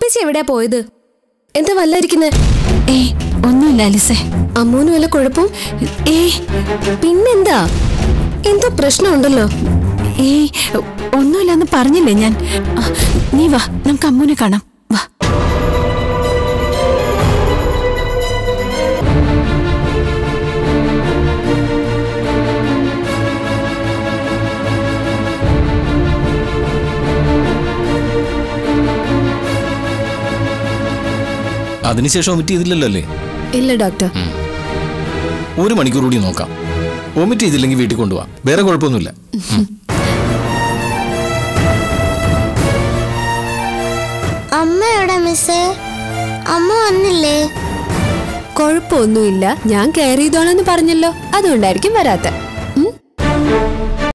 ചേച്ചി എവിടെയാ പോയത് എന്താ വല്ലായിരിക്കുന്നേ ഏ ഒന്നുമില്ല അലിസേ അമ്മൂന് വല്ല കുഴപ്പം ഏ പിന്നെന്താ എന്തോ പ്രശ്നമുണ്ടല്ലോ ഏ ഒന്നുമില്ലെന്ന് പറഞ്ഞില്ലേ ഞാൻ ആ, നീ വാ നമുക്ക് അമ്മൂനെ കാണാം വാ അതിനുശേഷം ഒമിറ്റ് ചെയ്തില്ലല്ലോ അല്ലേ ഇല്ല ഡോക്ടർ ഒരു മണിക്കൂർ കൂടി നോക്കാം ഒമിറ്റ് ചെയ്തില്ലെങ്കിൽ വീട്ടിൽ കൊണ്ടുപോവാം വേറെ കുഴപ്പമൊന്നുമില്ല അമ്മ എവിടെ മിസ്സേ അമ്മ വന്നില്ലേ കുഴപ്പമൊന്നുമില്ല ഞാൻ കെയർ ചെയ്തോളാന്ന് പറഞ്ഞല്ലോ അതുകൊണ്ടായിരിക്കും വരാത്ത